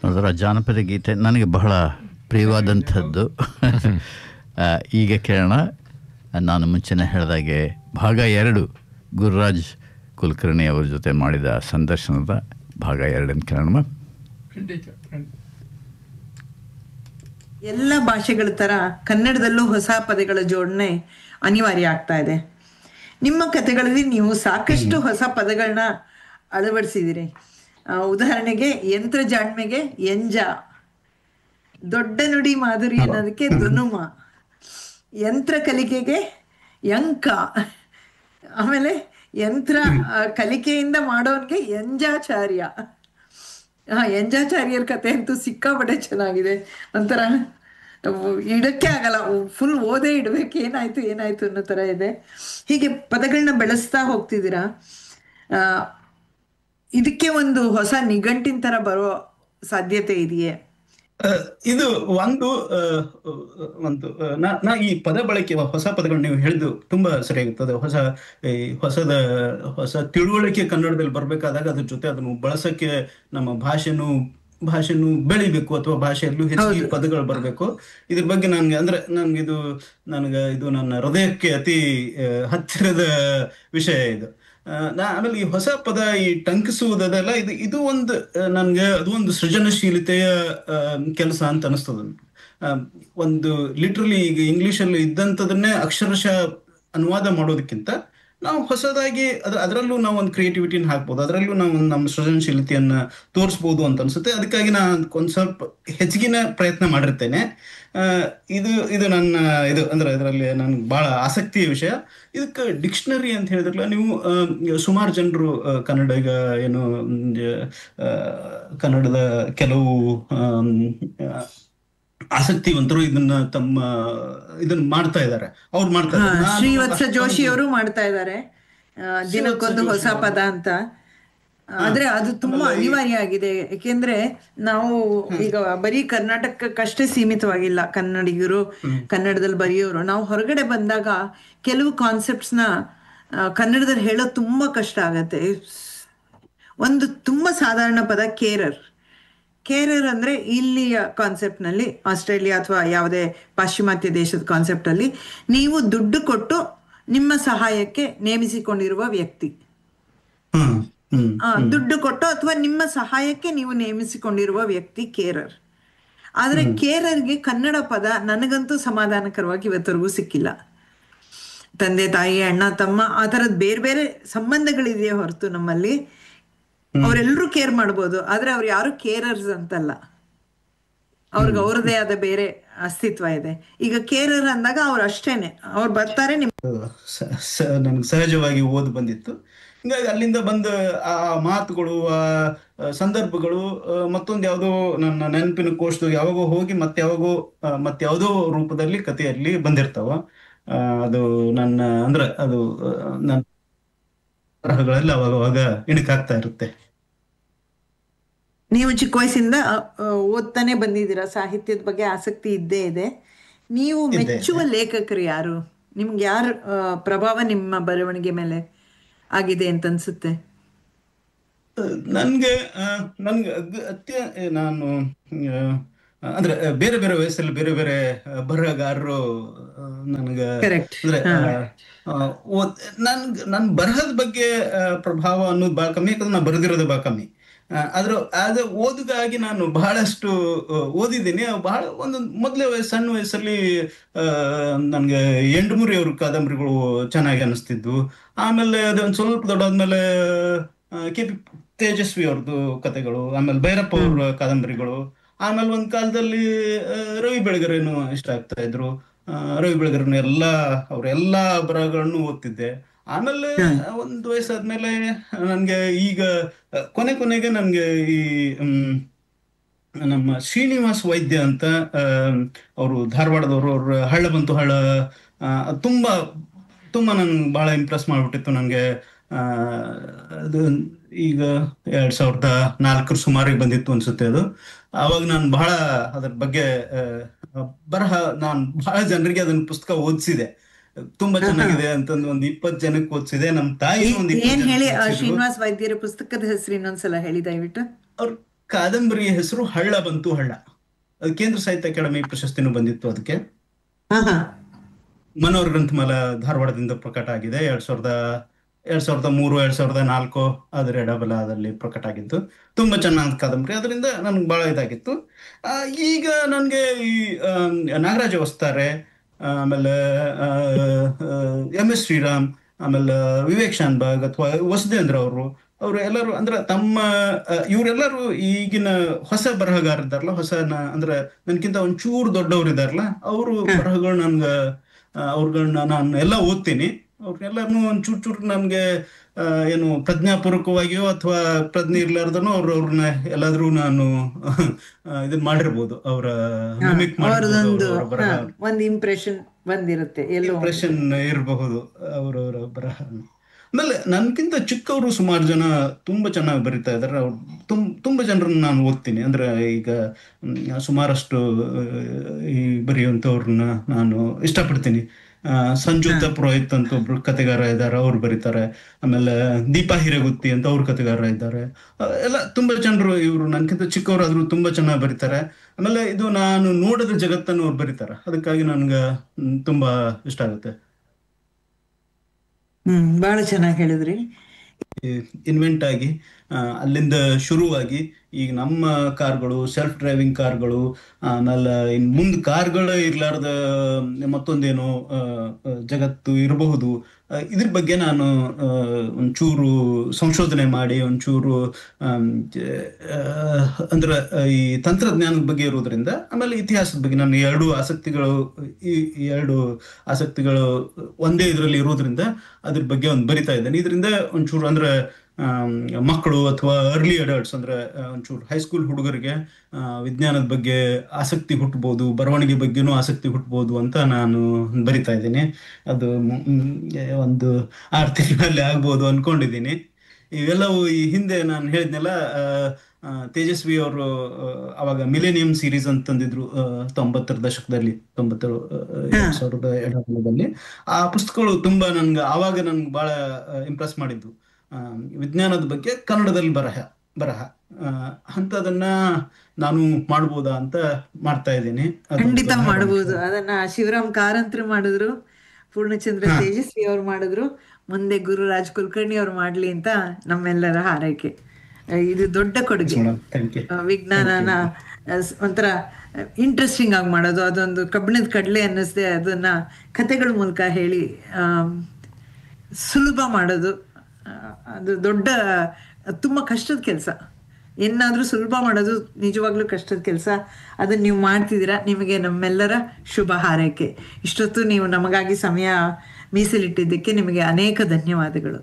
ಅದರ ಜಾನಪದ ಗೀತೆ ನನಗೆ ಬಹಳ ಪ್ರಿಯವಾದಂಥದ್ದು ಆ, ಈಗ ಕೇಳೋಣ ನಾನು ಮುಂಚೆನೇ ಹೇಳಿದಾಗೆ ಭಾಗ ಎರಡು ಗುರುರಾಜ್ ಕುಲಕರ್ಣಿ ಅವ್ರ ಜೊತೆ ಮಾಡಿದ ಸಂದರ್ಶನದ ಭಾಗ ಎರಡನ್ನು ಕೇಳೋಣ ಖಂಡಿತ ಖಂಡಿತ. ಎಲ್ಲ ಭಾಷೆಗಳ ತರ ಕನ್ನಡದಲ್ಲೂ ಹೊಸ ಪದಗಳ ಜೋಡಣೆ ಅನಿವಾರ್ಯ ಆಗ್ತಾ ಇದೆ ನಿಮ್ಮ ಕಥೆಗಳಲ್ಲಿ ನೀವು ಸಾಕಷ್ಟು ಹೊಸ ಪದಗಳನ್ನ ಅಳವಡಿಸಿದಿರಿ ಆ, ಉದಾಹರಣೆಗೆ ಯಂತ್ರ ಜಾಣ್ಮೆಗೆ ಎಂಜ ದೊಡ್ಡ ನುಡಿ ಮಾಧುರಿ ಅನ್ನೋದಕ್ಕೆ ದುನುಮ ಯಂತ್ರ ಕಲಿಕೆಗೆ ಯಂಕ ಆಮೇಲೆ ಯಂತ್ರ ಆ, ಕಲಿಕೆಯಿಂದ ಮಾಡೋನ್ಗೆ ಎಂಜಾಚಾರ್ಯ ಹಾ ಎಂಜಾಚಾರ್ಯರ ಕತೆ ಅಂತೂ ಸಿಕ್ಕಾಪಟ್ಟೆ ಚೆನ್ನಾಗಿದೆ ಒಂಥರ ಅವ್ ಇಡಕ್ಕೆ ಆಗಲ್ಲ ಫುಲ್ ಓದೇ ಇಡ್ಬೇಕು ಏನಾಯ್ತು ಏನಾಯ್ತು ಅನ್ನೋ ತರ ಇದೆ ಹೀಗೆ ಪದಗಳನ್ನ ಬೆಳೆಸ್ತಾ ಹೋಗ್ತಿದ್ದೀರಾ ಆ, ಇದಕ್ಕೆ ಒಂದು ಹೊಸ ನಿಘಂಟಿನ ತರ ಬರೋ ಸಾಧ್ಯತೆ ಇದೆಯೇ ಆ, ಇದು ಒಂದು ಆ, ಒಂದು ಆ, ನಾ ನಾ ಈ ಪದ ಬಳಕೆ ಹೊಸ ಪದಗಳು ನೀವು ಹೇಳಿದ್ದು ತುಂಬಾ ಸರಿಯಾಗುತ್ತದೆ ಹೊಸ ಈ ಹೊಸದ ಹೊಸ ತಿಳುವಳಿಕೆ ಕನ್ನಡದಲ್ಲಿ ಬರ್ಬೇಕಾದಾಗ ಅದ್ರ ಜೊತೆ ಅದನ್ನು ಬಳಸಕ್ಕೆ ನಮ್ಮ ಭಾಷೆನು ಭಾಷೆನು ಬೆಳಿಬೇಕು ಅಥವಾ ಭಾಷೆಯಲ್ಲೂ ಹೆಚ್ಚಿಗೆ ಪದಗಳು ಬರಬೇಕು ಇದ್ರ ಬಗ್ಗೆ ನನ್ಗೆ ಅಂದ್ರೆ ನನ್ಗೆ ಇದು ನನಗೆ ಇದು ನನ್ನ ಹೃದಯಕ್ಕೆ ಅತಿ ಆ, ಹತ್ತಿರದ ವಿಷಯ ಇದು ಆ, ನಾ ಆಮೇಲೆ ಈ ಹೊಸ ಪದ ಈ ಟಂಕಿಸುವುದೆಲ್ಲ ಇದು ಇದು ಒಂದು ಆ, ನನ್ಗೆ ಅದು ಒಂದು ಸೃಜನಶೀಲತೆಯ ಕೆಲಸ ಅಂತ ಅನಿಸ್ತದ ಒಂದು ಲಿಟ್ರಲಿ ಈಗ ಇಂಗ್ಲಿಷ್ ಅಲ್ಲಿ ಇದ್ದಂಥದನ್ನೇ ಅಕ್ಷರಶಃ ಅನುವಾದ ಮಾಡೋದಕ್ಕಿಂತ ನಾವು ಹೊಸದಾಗಿ ಅದ್ರ ಅದರಲ್ಲೂ ನಾವು ಒಂದು ಕ್ರಿಯೇಟಿವಿಟಿನ ಹಾಕ್ಬೋದು ಅದರಲ್ಲೂ ನಾವು ಒಂದು ನಮ್ಮ ಸೃಜನಶೀಲತೆಯನ್ನ ತೋರಿಸ್ಬೋದು ಅಂತ ಅನ್ಸುತ್ತೆ ಅದಕ್ಕಾಗಿ ನಾನು ಒಂದ್ ಸ್ವಲ್ಪ ಹೆಚ್ಚಿಗಿನ ಪ್ರಯತ್ನ ಮಾಡಿರ್ತೇನೆ ಆ, ಇದು ಇದು ನನ್ನ ಇದು ಅಂದ್ರೆ ಇದರಲ್ಲಿ ನನ್ಗೆ ಬಹಳ ಆಸಕ್ತಿಯ ವಿಷಯ ಇದಕ್ಕೆ ಡಿಕ್ಷನರಿ ಅಂತ ಹೇಳಿದ್ರಲ್ಲ ನೀವು ಆ, ಸುಮಾರು ಜನರು ಆ, ಕನ್ನಡ ಈಗ ಏನು ಮ್, ಆ, ಕನ್ನಡದ ಕೆಲವು ಆಮ್, ಆ, ಆಸಕ್ತಿವಂತರು ಇದನ್ನ ತಮ್ಮ ಇದನ್ನ ಮಾಡ್ತಾ ಇದ್ದಾರೆ ಅವ್ರು ಮಾಡ್ತಾ ಹಾ, ಇದ್ದಾರೆ. ನಾನು ಶ್ರೀವತ್ಸ ಅಷ್ಟೊಂದು- ಜೋಶಿ ಅವರು ಮಾಡ್ತಾ ಇದ್ದಾರೆ ಆ, ದಿನಕ್ಕೊಂದು ಹೊಸ ಪದ ಅಂತ ಆದ್ರೆ ಅದು ತುಂಬಾ ಅನಿವಾರ್ಯ ಆಗಿದೆ ಯಾಕೆಂದ್ರೆ ನಾವು ಈಗ ಬರೀ ಕರ್ನಾಟಕಕ್ಕಷ್ಟೇ ಸೀಮಿತವಾಗಿಲ್ಲ ಕನ್ನಡಿಗರು ಕನ್ನಡದಲ್ಲಿ ಬರೆಯೋರು ನಾವು ಹೊರಗಡೆ ಬಂದಾಗ ಕೆಲವು ಕಾನ್ಸೆಪ್ಟ್ಸ್ ನ ಆ, ಕನ್ನಡದಲ್ಲಿ ಹೇಳೋದು ತುಂಬಾ ಕಷ್ಟ ಆಗತ್ತೆ ಒಂದು ತುಂಬಾ ಸಾಧಾರಣ ಪದ ಕೇರರ್ ಕೇರರ್ ಅಂದ್ರೆ ಇಲ್ಲಿಯ ಕಾನ್ಸೆಪ್ಟ್ ನಲ್ಲಿ ಆಸ್ಟ್ರೇಲಿಯಾ ಅಥವಾ ಯಾವುದೇ ಪಾಶ್ಚಿಮಾತ್ಯ ದೇಶದ ಕಾನ್ಸೆಪ್ಟ್ ಅಲ್ಲಿ ನೀವು ದುಡ್ಡು ಕೊಟ್ಟು ನಿಮ್ಮ ಸಹಾಯಕ್ಕೆ ನೇಮಿಸಿಕೊಂಡಿರುವ ವ್ಯಕ್ತಿ ಹ್ಮ್ ಹ್ಮ್ ಆ, ದುಡ್ಡು ಕೊಟ್ಟು ಅಥವಾ ನಿಮ್ಮ ಸಹಾಯಕ್ಕೆ ನೀವು ನೇಮಿಸಿಕೊಂಡಿರುವ ವ್ಯಕ್ತಿ ಕೇರರ್ ಆದ್ರೆ ಕೇರರ್ಗೆ ಕನ್ನಡ ಪದ ನನಗಂತೂ ಸಮಾಧಾನಕರವಾಗಿ ಇವತ್ತರೆಗೂ ಸಿಕ್ಕಿಲ್ಲ ತಂದೆ ತಾಯಿ ಅಣ್ಣ ತಮ್ಮ ಆ ತರದ್ ಬೇರೆ ಬೇರೆ ಸಂಬಂಧಗಳಿದೆಯೇ ಹೊರತು ನಮ್ಮಲ್ಲಿ ಅವರೆಲ್ಲರೂ ಕೇರ್ ಮಾಡ್ಬೋದು ಆದ್ರೆ ಅವ್ರು ಯಾರು ಕೇರರ್ಸ್ ಅಂತಲ್ಲ ಅವ್ರಿಗೆ ಅವ್ರದೇ ಆದ ಬೇರೆ ಅಸ್ತಿತ್ವ ಇದೆ ಈಗ ಕೇರರ್ ಅಂದಾಗ ಅವ್ರು ಅಷ್ಟೇನೆ ಅವ್ರು ಬರ್ತಾರೆ ನಿಮ್ ಸ- ಸ- ನನಗೆ ಸಹಜವಾಗಿ ಓದ್ ಬಂದಿತ್ತು ಹಿಂಗಾಗಿ ಅಲ್ಲಿಂದ ಬಂದ ಆ ಮಾತುಗಳು ಆ ಆ ಸಂದರ್ಭಗಳು ಆ, ಮತ್ತೊಂದು ಯಾವುದೋ ನನ್ನ ನೆನಪಿನ ಕೋಶದಾಗ ಯಾವಾಗೋ ಹೋಗಿ ಮತ್ತೆ ಯಾವಾಗೋ ಆ, ಮತ್ತೆ ಯಾವುದೋ ರೂಪದಲ್ಲಿ ಕಥೆಯಲ್ಲಿ ಬಂದಿರ್ತಾವ ಆ, ಅದು ನನ್ನ ಅಂದ್ರೆ ಅದು ಆ, ನನ್ನ ಬರಹಗಳಲ್ಲಿ ಅವಾಗ ಅವಾಗ ಇಣುಕಾಗ್ತಾ ಇರುತ್ತೆ ನೀವು ಚಿಕ್ಕ ವಯಸ್ಸಿಂದ ಅ, ಅ, ಓದ್ತಾನೆ ಬಂದಿದ್ದೀರಾ ಸಾಹಿತ್ಯದ ಬಗ್ಗೆ ಆಸಕ್ತಿ ಇದ್ದೇ ಇದೆ ನೀವು ಮೆಚ್ಚುವ ಲೇಖಕರು ಯಾರು ನಿಮ್ಗೆ ಯಾರ ಪ್ರಭಾವ ನಿಮ್ಮ ಬರವಣಿಗೆ ಮೇಲೆ ಆಗಿದೆ ಅಂತ ಅನ್ಸುತ್ತೆ ನನ್ಗೆ ಆ, ನನ್ಗೆ ಅಗ್- ಅತ್ಯ ನಾನು ಆ, ಅಂದ್ರೆ ಆ, ಬೇರೆ ಬೇರೆ ವಯಸ್ಸಲ್ಲಿ ಬೇರೆ ಬೇರೆ ಆ, ಬರಹಗಾರರು ಆ, ನನ್ಗ Correct. ಅಂದ್ರೆ ಆ, ಆ, ಓದ್- ನನ್ಗ್ ನನ್ ಬರಹದ ಬಗ್ಗೆ ಆ, ಪ್ರಭಾವ ಅನ್ನೋದು ಬಹಳ ಕಮ್ಮಿ ಯಾಕಂದ್ರೆ ನಾನು ಬರೆದಿರೋದು ಬಹಳ ಕಮ್ಮಿ ಆ, ಆದ್ರ ಆದ ಓದುಗಾಗಿ ನಾನು ಬಹಳಷ್ಟು ಆ, ಓದಿದ್ದೀನಿ ಅವು ಬಹಳ ಒಂದು ಮೊದಲೇ ವಯಸ್ಸು ಸಣ್ಣ ವಯಸ್ಸಲ್ಲಿ ಆ, ನನ್ಗೆ ಎಂಟುಮುರಿ ಅವ್ರ ಕಾದಂಬರಿಗಳು ಚೆನ್ನಾಗಿ ಅನಿಸ್ತಿದ್ವು ಆಮೇಲೆ ಅದೊಂದು ಸ್ವಲ್ಪ ದೊಡ್ಡಾದ್ಮೇಲೆ ಕೆ ಪಿ ತೇಜಸ್ವಿ ಅವ್ರದ್ದು ಕತೆಗಳು ಆಮೇಲೆ ಭೈರಪ್ಪ ಅವ್ರ ಕಾದಂಬರಿಗಳು ಆಮೇಲೆ ಒಂದ್ ಕಾಲದಲ್ಲಿ ಆ, ರವಿ ಬೆಳಗೆರೆನು ಇಷ್ಟ ಆಗ್ತಾ ಇದ್ರು ಆ, ರವಿ ಬೆಳಗೆರೆನು ಎಲ್ಲಾ ಅವ್ರ ಎಲ್ಲಾ ಬರಹಗಳನ್ನು ಓದ್ತಿದ್ದೆ ಆಮೇಲೆ ಒಂದ್ ವಯಸ್ಸಾದ್ಮೇಲೆ ನನ್ಗೆ ಈಗ ಆ, ಕೊನೆ ಕೊನೆಗೆ ನನ್ಗೆ ಈ ಹ್ಮ್ ನಮ್ಮ ಶ್ರೀನಿವಾಸ್ ವೈದ್ಯ ಅಂತ ಅವರು ಧಾರವಾಡದವರು ಅವ್ರ ಹಳ್ಳ ಬಂತು ಹಳ್ಳ ಆ, ಅದ್ ತುಂಬಾ ತುಂಬಾ ನನ್ ಬಹಳ ಇಂಪ್ರೆಸ್ ಮಾಡ್ಬಿಟ್ಟಿತ್ತು ನನಗೆ ಅದು ಈಗ ಎರಡ್ ಸಾವಿರದ ನಾಲ್ಕರ ಸುಮಾರಿಗೆ ಬಂದಿತ್ತು ಅನ್ಸುತ್ತೆ ಅದು ಅವಾಗ ನಾನು ಬಹಳ ಅದ್ರ ಬಗ್ಗೆ ಆ, ಬರಹ ನಾನು ಬಹಳ ಜನರಿಗೆ ಅದನ್ನ ಪುಸ್ತಕ ಓದಿಸಿದೆ ತುಂಬಾ ಚೆನ್ನಾಗಿದೆ ಅಂತಂದು ಒಂದ್ ಇಪ್ಪತ್ ಜನಕ್ಕೆ ಓದಿಸಿದೆ ನಮ್ ತಾಯಿ ಒಂದ್ ಏನ್ ಇಪ್ಪತ್ತು ಹೇಳಿ ಜನಕ್ಕೆ ಆ, ಓದ್ಸಿದ್ರು. ಶ್ರೀನಿವಾಸ್ ವೈದ್ಯರ ಪುಸ್ತಕದ ಹೆಸರು ಇನ್ನೊಂದ್ಸಲ ಹೇಳಿ ದಯವಿಟ್ಟು ಅವ್ರ ಕಾದಂಬರಿಯ ಹೆಸರು ಹಳ್ಳ ಬಂತು ಹಳ್ಳ ಅದು ಕೇಂದ್ರ ಸಾಹಿತ್ಯ ಅಕಾಡೆಮಿ ಪ್ರಶಸ್ತಿನೂ ಬಂದಿತ್ತು ಅದಕ್ಕೆ ಹಾ ಹಾ ಮನೋಹರ್ ಗ್ರಂಥಮಾಲಾ ಧಾರವಾಡದಿಂದ ಪ್ರಕಟ ಆಗಿದೆ ಎರಡ್ ಸಾವಿರದ ಎರಡ್ ಸಾವಿರದ ಮೂರು ಎರಡ್ ಸಾವಿರದ ನಾಲ್ಕು ಅದರ ಎಡಬಲದಲ್ಲಿ ಪ್ರಕಟ ಆಗಿತ್ತು ತುಂಬಾ ಚೆನ್ನಾದ ಕಾದಂಬರಿ ಅದರಿಂದ ನನ್ಗೆ ಬಹಳ ಇದಾಗಿತ್ತು ಆ, ಈಗ ನನ್ಗೆ ಈ ಆಮ್, ನಾಗರಾಜ ವಸ್ತಾರೆ ಆಮೇಲೆ ಎಂ ಎಸ್ ಶ್ರೀರಾಮ್ ಆಮೇಲೆ ವಿವೇಕ್ ಶಾನ್ಬಾಗ್ ಅಥವಾ ವಸುದೇಂದ್ರ ಅವರು ಅವರು ಎಲ್ಲರೂ ಅಂದ್ರೆ ತಮ್ಮ ಆ, ಇವರೆಲ್ಲರೂ ಈಗಿನ ಹೊಸ ಬರಹಗಾರ ಇದ್ದಾರಲ್ಲ ಹೊಸ ನ- ಅಂದ್ರೆ ನನ್ಕಿಂತ ಒಂಚೂರು ದೊಡ್ಡವ್ರು ಇದಾರಲ್ಲ ಅವರು ಬರಹಗಳು ನನ್ಗ ಆ, ಅವ್ರುಗಳ್ನ ನಾನು ಎಲ್ಲ ಓದ್ತೀನಿ ಅವ್ರನ್ನೆಲ್ಲರನ್ನೂ ಒಂದ್ ಚೂರ್ ಚೂರ್ ನನ್ಗೆ ಆ, ಏನು ಪ್ರಜ್ಞಾಪೂರ್ವಕವಾಗಿಯೋ ಅಥವಾ ಪ್ರಜ್ಞೆ ಇರ್ಲಾರ್ದನೋ ಅವ್ರ ಅವ್ರನ್ನ ಎಲ್ಲಾದ್ರೂ ನಾನು ಆ, ಇದನ್ ಮಾಡಿರ್ಬೋದು ಅವರ ಮಿಮಿಕ್ ಅವ್ರದೊಂದು ಅವರ ಬರಹ ಹಾ, ಒಂದ್ ಇಂಪ್ರೆಷನ್ ಬಂದಿರುತ್ತೆ ಎಲ್ಲೋ ಒಂದ್. ಇಂಪ್ರೆಷನ್ ಇರಬಹುದು ಅವರವರ ಬರಹ ಆಮೇಲೆ ನನ್ಕಿಂತ ಚಿಕ್ಕವರು ಸುಮಾರು ಜನ ತುಂಬಾ ಚೆನ್ನಾಗಿ ಬರಿತಾ ಇದಾರೆ ಅವ್ರು ತುಂ ತುಂಬಾ ಜನರನ್ನ ನಾನು ಓದ್ತೀನಿ ಅಂದ್ರೆ ಈಗ ಮ್, ಸುಮಾರಷ್ಟು ಆ, ಈ ಬರೆಯುವಂಥವ್ರನ್ನ ನಾನು ಇಷ್ಟಪಡ್ತೀನಿ ಆ, ಸಂಜುತ ಪುರೋಹಿತ್ ಅಂತ ಒಬ್ರು ಕತೆಗಾರ ಇದ್ದಾರೆ ಅವ್ರು ಬರೀತಾರೆ ಆಮೇಲೆ ದೀಪಾ ಹಿರೇಗುತ್ತಿ ಅಂತ ಅವ್ರ ಕತೆಗಾರ ಇದ್ದಾರೆ ಆ, ಎಲ್ಲ ತುಂಬಾ ಜನರು ಇವರು ನನ್ಕಿಂತ ಚಿಕ್ಕವರಾದ್ರೂ ತುಂಬಾ ಚೆನ್ನಾಗಿ ಬರೀತಾರೆ ಆಮೇಲೆ ಇದು ನಾನು ನೋಡಿದ ಜಗತ್ತನ್ನು ಅವ್ರು ಬರೀತಾರೆ ಅದಕ್ಕಾಗಿ ನನ್ಗೆ ಮ್, ತುಂಬಾ ಇಷ್ಟ ಆಗುತ್ತೆ ಹ್ಮ್ ಬಹಳ ಚೆನ್ನಾಗಿ ಹೇಳಿದ್ರಿ ಇನ್ವೆಂಟ್ ಆಗಿ ಆ, ಅಲ್ಲಿಂದ ಶುರುವಾಗಿ ಈಗ ನಮ್ಮ ಕಾರ್ಗಳು ಸೆಲ್ಫ್ ಡ್ರೈವಿಂಗ್ ಕಾರ್ಗಳು ಆಮೇಲೆ ಇನ್ ಮುಂದ್ ಕಾರ್ಗಳೇ ಇರ್ಲಾರ್ದ ಮತ್ತೊಂದೇನೋ ಆ, ಆ, ಜಗತ್ತು ಇರಬಹುದು ಆ, ಇದ್ರ ಬಗ್ಗೆ ನಾನು ಆ, ಒಂಚೂರು ಸಂಶೋಧನೆ ಮಾಡಿ ಒಂಚೂರು ಆಮ್, ಜ- ಆ, ಅಂದ್ರೆ ಆ, ಈ ತಂತ್ರಜ್ಞಾನದ ಬಗ್ಗೆ ಇರೋದ್ರಿಂದ ಆಮೇಲೆ ಇತಿಹಾಸದ ಬಗ್ಗೆ ನನ್ನ ಎರಡು ಆಸಕ್ತಿಗಳು ಈ ಈ ಎರಡು ಆಸಕ್ತಿಗಳು ಒಂದೇ ಇದರಲ್ಲಿ ಇರೋದ್ರಿಂದ ಅದ್ರ ಬಗ್ಗೆ ಒಂದು ಬರಿತಾ ಇದ್ದೇನೆ ಇದರಿಂದ ಒಂಚೂರು ಅಂದ್ರೆ ಆಮ್, ಮಕ್ಕಳು ಅಥವಾ ಅರ್ಲಿ ಅಡಲ್ಟ್ಸ್ ಅಂದ್ರೆ ಆ, ಒಂಚೂರು ಹೈಸ್ಕೂಲ್ ಹುಡುಗರಿಗೆ ಆ, ವಿಜ್ಞಾನದ ಬಗ್ಗೆ ಆಸಕ್ತಿ ಹುಟ್ಟಬಹುದು ಬರವಣಿಗೆ ಬಗ್ಗೆನೂ ಆಸಕ್ತಿ ಹುಟ್ಟಬಹುದು ಅಂತ ನಾನು ಬರಿತಾ ಇದ್ದೀನಿ ಅದು ಮ್, ಮ್, ಒಂದು ಆರು ತಿಂಗಳಲ್ಲಿ ಆಗ್ಬೋದು ಅನ್ಕೊಂಡಿದ್ದೀನಿ ಇವೆಲ್ಲವೂ ಈ ಹಿಂದೆ ನಾನು ಹೇಳಿದ್ನೆಲ್ಲ ಆ, ಆ, ತೇಜಸ್ವಿ ಅವರು ಅವಾಗ ಮಿಲೇನಿಯಂ ಸೀರೀಸ್ ಅಂತಂದಿದ್ರು ಆ, ತೊಂಬತ್ತರ ದಶಕದಲ್ಲಿ ತೊಂಬತ್ತರ ಆ, ಎರಡ್ ಸಾವಿರದ ಎಡದಲ್ಲಿ ಆ ಪುಸ್ತಕಗಳು ತುಂಬಾ ನನ್ಗೆ ಆವಾಗ ನನ್ಗೆ ಬಹಳ ಇಂಪ್ರೆಸ್ ಮಾಡಿದ್ದು ಆ, ವಿಜ್ಞಾನದ ಬಗ್ಗೆ ಕನ್ನಡದಲ್ಲಿ ಬರಹ ಬರಹ ಆ, ಅಂಥದನ್ನ ನಾನು ಮಾಡ್ಬೋದಾ ಅಂತ ಮಾಡ್ತಾ ಇದ್ದೀನಿ ಅದೊಂದು ಖಂಡಿತ ಬರಹ ಮಾಡಬಹುದು ಅದನ್ನ ಶಿವರಾಮ್ ಕಾರಂತರು ಮಾಡಿದ್ರು ಪೂರ್ಣಚಂದ್ರ ತೇಜಸ್ವಿ ಅವ್ರು ಮಾಡಿದ್ರು ಮುಂದೆ ಗುರುರಾಜ್ ಕುಲಕರ್ಣಿ ಅವ್ರು ಮಾಡ್ಲಿ ಅಂತ ನಮ್ಮೆಲ್ಲರ ಹಾರೈಕೆ ಆ, ಇದು ದೊಡ್ಡ ಕೊಡುಗೆ ಮೇಡಮ್ ಥ್ಯಾಂಕ್ ಯು ಆ, ವಿಜ್ಞಾನನ ಆ, ಸ್- ಒಂಥರ ಇಂಟ್ರೆಸ್ಟಿಂಗ್ ಆಗಿ ಮಾಡೋದು ಅದೊಂದು ಕಬ್ಬಿಣದ ಕಡಲೆ ಅನ್ನಿಸ್ದೆ ಅದನ್ನ ಕತೆಗಳ ಮೂಲಕ ಹೇಳಿ ಆಮ್, ಸುಲಭ ಮಾಡೋದು ಆ, ಅದು ದೊಡ್ಡ ತುಂಬ ಕಷ್ಟದ ಕೆಲಸ ಏನಾದರೂ ಸುಲಭ ಮಾಡೋದು ನಿಜವಾಗ್ಲೂ ಕಷ್ಟದ ಕೆಲಸ ಅದನ್ನ ನೀವು ಮಾಡ್ತಿದ್ದೀರಾ ನಿಮಗೆ ನಮ್ಮೆಲ್ಲರ ಶುಭ ಹಾರೈಕೆ ಇಷ್ಟೊತ್ತು ನೀವು ನಮಗಾಗಿ ಸಮಯ ಮೀಸಲಿಟ್ಟಿದ್ದಕ್ಕೆ ನಿಮಗೆ ಅನೇಕ ಧನ್ಯವಾದಗಳು